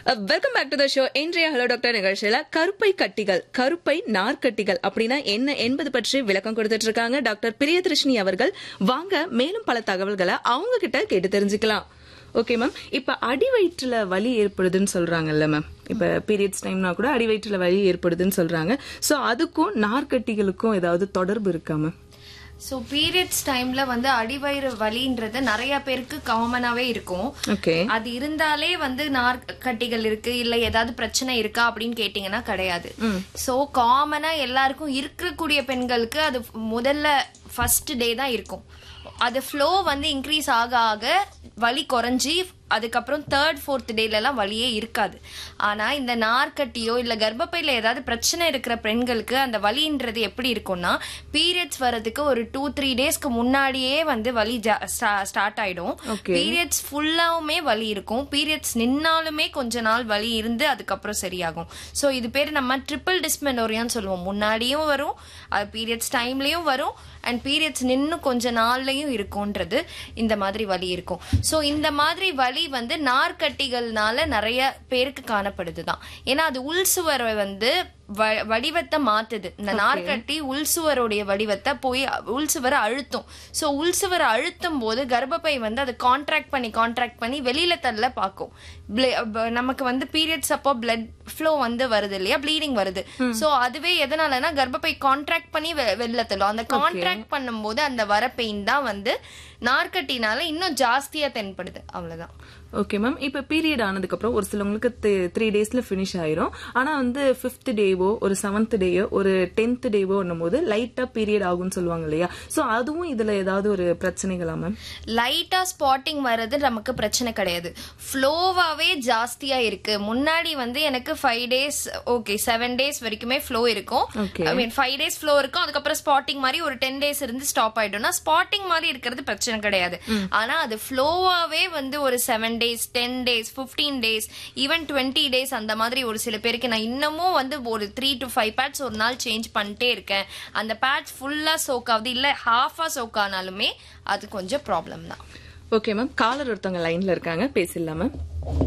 Welcome back to the show இன்றைய hello doctor நிகழ்ச்சியில கருப்பை கட்டிகள் கருப்பை நார்க்கட்டிகள் அப்படின்னா என்ன என்பது பற்றி விளக்கம் கொடுத்துட்டு இருக்காங்க டாக்டர் பிரியதர்ஷினி அவர்கள் வாங்க மேலும் பல தகவல்களை அவங்க கிட்ட கேட்டு தெரிஞ்சுக்கலாம் ஓகே மேம் இப்ப அடி வயிற்றுல வலி ஏற்படுதுன்னு சொல்றாங்கல்ல மேம் இப்ப பீரியட்ஸ் டைம்னா கூட அடி வயிற்றுல வலி ஏற்படுதுன்னு சொல்றாங்க சோ அதுக்கும் நார்க்கட்டிகளுக்கும் ஏதாவது தொடர்பு இருக்கா மேம் ஸோ பீரியட்ஸ் டைம்ல வந்து அடிவயிறு வலின்றது நிறைய பேருக்கு காமனாவே இருக்கும் ஓகே அது இருந்தாலே வந்து நார் கட்டிகள் இருக்கு இல்ல ஏதாவது பிரச்சனை இருக்கா அப்படின்னு கேட்டீங்கன்னா கிடையாது சோ காமனா எல்லாருக்கும் இருக்கக்கூடிய பெண்களுக்கு அது முதல்ல ஃபர்ஸ்ட் டே தான் இருக்கும் அது ஃப்ளோ வந்து இன்க்ரீஸ் ஆக ஆக வலி குறைஞ்சி அதுக்கப்புறம் தேர்ட் ஃபோர்த் டேல எல்லாம் வலியே இருக்காது ஆனா இந்த நார்க்கட்டியோ இல்ல கர்ப்பப்பையில ஏதாவது பிரச்சனை இருக்கிற பெண்களுக்கு அந்த வலின்றது எப்படி இருக்கும்னா பீரியட்ஸ் வர்றதுக்கு ஒரு டூ த்ரீ டேஸ்க்கு முன்னாடியே வந்து வலி ஸ்டார்ட் ஆயிடும் Okay. பீரியட்ஸ் ஃபுல்லாவுமே வலி இருக்கும் பீரியட்ஸ் நின்னாலுமே கொஞ்ச நாள் வலி இருந்து அதுக்கப்புறம் சரியாகும் ஸோ இது பேர் நம்ம ட்ரிபிள் டிஸ்மெனோரியான்னு சொல்லுவோம் முன்னாடியும் வரும் அது பீரியட்ஸ் டைம்லயும் வரும் அண்ட் பீரியட்ஸ் நின்னு கொஞ்ச நாள்லயும் இருக்கும்ன்றது இந்த மாதிரி வலி இருக்கும் ஸோ இந்த மாதிரி வலி வந்து நார்க்கட்டிகள்னால நிறைய பேருக்கு காணப்படுது தான் ஏன்னா அது உள்சுவரை வந்து வ- வடிவத்தை மாத்துது இந்த நார்க்கட்டி உள்சுவருடைய வடிவத்தை போய் உள்சுவரை அழுத்தும் ஸோ உள்சுவரை அழுத்தும் போது கர்ப்பப்பை வந்து அதை கான்ட்ராக்ட் பண்ணி கான்ட்ராக்ட் பண்ணி வெளியில தள்ள பார்க்கும் Ble- ப- நமக்கு வந்து பீரியட்ஸ் அப்போ பிளட் ஃப்ளோ வந்து வருது இல்லையா ப்ளீடிங் வருது ஸோ அதுவே எதனாலனா கர்ப்பப்பை கான்ட்ராக்ட் பண்ணி வெ- வெளில தள்ளும் அந்த கான்ட்ராக்ட் பண்ணும்போது அந்த வர பெயின் தான் வந்து நார்க்கட்டினால இன்னும் ஜாஸ்தியா தென்படுது அவ்வளவுதான் ஓகே மேம் இப்ப பீரியட் ஆனதுக்கு அப்புறம் ஒரு சிலவங்களுக்கு த்ரீ டேஸ்ல ஃபினிஷ் ஆயிரும் ஆனா வந்து ஃபிஃப்த் டேவோ ஒரு செவன்த் டேயோ ஒரு டென்த் டேவோ போது லைட்டா பீரியட் ஆகும்னு சொல்லுவாங்க இல்லையா சோ அதுவும் இதுல ஏதாவது ஒரு பிரச்சனைகளா மேம் லைட்டா ஸ்பாட்டிங் வர்றது நமக்கு பிரச்சனை கிடையாது ஃப்ளோவாவே ஜாஸ்தியா இருக்கு முன்னாடி வந்து எனக்கு five days okay seven days வரைக்குமே ஃப்ளோ இருக்கும் Okay. I mean five days flow இருக்கும் அதுக்கப்புறம் ஸ்பாட்டிங் மாதிரி ஒரு டென் டேஸ் இருந்து ஸ்டாப் ஆயிடும்னா ஸ்பாட்டிங் மாதிரி இருக்கிறது பிரச்சனை கிடையாது ஆனா அது ஃப்ளோவாவே வந்து ஒரு seven days ten days fifteen days even twenty days அந்த மாதிரி ஒரு சில பேருக்கு நான் இன்னமும் வந்து ஒரு த்ரீ டு ஃபைவ் பேட்ஸ் ஒரு நாள் சேஞ்ச் பண்ணிட்டே இருக்கேன் அந்த பேட்ச் ஃபுல்லா சோக் ஆகுது இல்ல ஹாஃபா சோக் ஆனாலுமே அது கொஞ்சம் ப்ராப்ளம் தான் ஓகே மேம் காலர் ஒருத்தவங்க லைன்ல இருக்காங்க பேசிடலாம் மேம்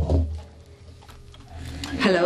ஹலோ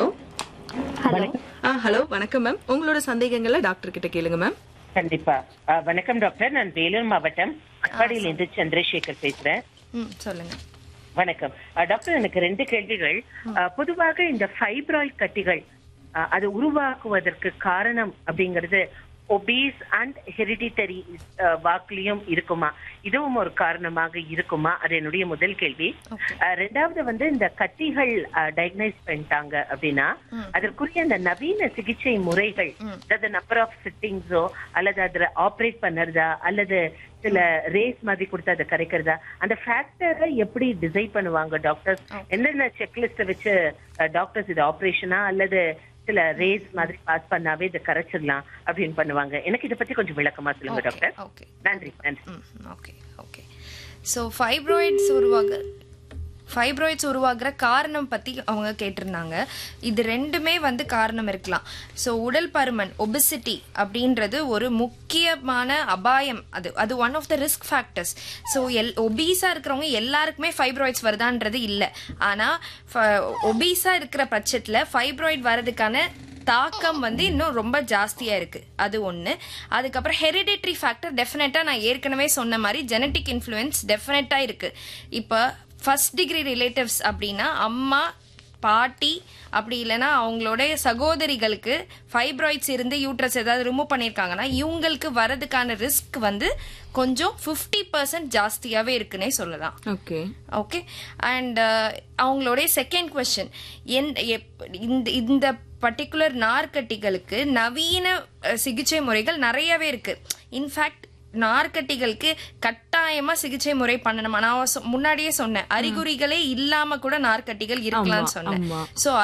ஆ ஹலோ வணக்கம் மேம் உங்களோட சந்தேகங்களை டாக்டர் கிட்ட கேளுங்க மேம் கண்டிப்பா அஹ், வணக்கம் டாக்டர் நான் வேலூர் மாவட்டம் அட்பாடியிலிருந்து சந்திரசேகர் பேசுறேன் ம் சொல்லுங்க வணக்கம் அஹ், டாக்டர் எனக்கு ரெண்டு கேள்விகள் அஹ், பொதுவாக இந்த ஃபைப்ராய்ட் கட்டிகள் அஹ், அது உருவாக்குவதற்கு காரணம் அப்படிங்கிறது ஒபீஸ் அண்ட் ஹெரிடிட்டரி வாக்குலயும் இருக்குமா இதுவும் ஒரு காரணமாக இருக்குமா அது என்னுடைய முதல் கேள்வி அஹ், ரெண்டாவது வந்து இந்த கட்டிகள் டயக்னைஸ் பண்ணிட்டாங்க அப்படின்னா அதற்குரிய அந்த நவீன சிகிச்சை முறைகள் அதாவது நம்பர் ஆஃப் சிட்டிங்ஸோ அல்லது அதுல ஆப்ரேட் பண்ணுறதா அல்லது சில ரேஸ் மாதிரி கொடுத்து அதை கரைக்கிறதா அந்த ஃபேக்டரை எப்படி டிசைட் பண்ணுவாங்க டாக்டர்ஸ் என்னென்ன செக்லிஸ்ட வச்சு டாக்டர்ஸ் இது ஆபரேஷனா அல்லது சில ரேஸ் மாதிரி பாஸ் பண்ணாவே இதை கரைச்சிடலாம் அப்படின்னு பண்ணுவாங்க எனக்கு இதை பத்தி கொஞ்சம் விளக்கமா சொல்லுங்க டாக்டர் ஓகே நன்றி நன்றி ஓகே ஓகே ஸோ ஃபைப்ராய்ட்ஸ் உருவாக ஃபைப்ராய்ட்ஸ் உருவாகிற காரணம் பத்தி அவங்க கேட்டிருந்தாங்க இது ரெண்டுமே வந்து காரணம் இருக்கலாம் ஸோ உடல் பருமன் ஒபிசிட்டி அப்படின்றது ஒரு முக்கியமான அபாயம் அது அது one of the risk factors so எல் ஒபீஸா இருக்கிறவங்க எல்லாருக்குமே ஃபைப்ராய்ட்ஸ் வருதான்றது இல்லை ஆனா ஒபீஸா இருக்கிற பட்சத்துல ஃபைப்ராய்ட் வரதுக்கான தாக்கம் வந்து இன்னும் ரொம்ப ஜாஸ்தியா இருக்கு அது ஒண்ணு அதுக்கப்புறம் ஹெரிடிட்ரி ஃபேக்டர் டெஃபினட்டா நான் ஏற்கனவே சொன்ன மாதிரி ஜெனட்டிக் இன்ஃப்ளூயன்ஸ் டெஃபினட்டா இருக்கு இப்போ ஃபர்ஸ்ட் டிகிரி ரிலேட்டிவ்ஸ் அப்படின்னா அம்மா பாட்டி அப்படி இல்லைன்னா அவங்களோட சகோதரிகளுக்கு ஃபைப்ராய்ட்ஸ் இருந்து யூட்ரஸ் ஏதாவது ரிமூவ் பண்ணியிருக்காங்கன்னா இவங்களுக்கு வரதுக்கான ரிஸ்க் வந்து கொஞ்சம் ஃபிஃப்டி பர்சன்ட் ஜாஸ்தியாவே இருக்குன்னே சொல்லலாம் ஓகே ஓகே அண்ட் அவங்களுடைய செகண்ட் கொஸ்டின் என் எப்- இந்த இந்த பர்டிகுலர் நார்க்கட்டிகளுக்கு நவீன அஹ், சிகிச்சை முறைகள் நிறையவே இருக்கு இன்ஃபேக்ட் நார்க்கட்டிகளுக்கு கட்டாயமா சிகிச்சை முறை பண்ணணுமா நான் சொ- முன்னாடியே சொன்னேன் அறிகுறிகளே இல்லாம கூட நார்க்கட்டிகள் இருக்கலாம்னு சொன்னேன் ஆமா. சோ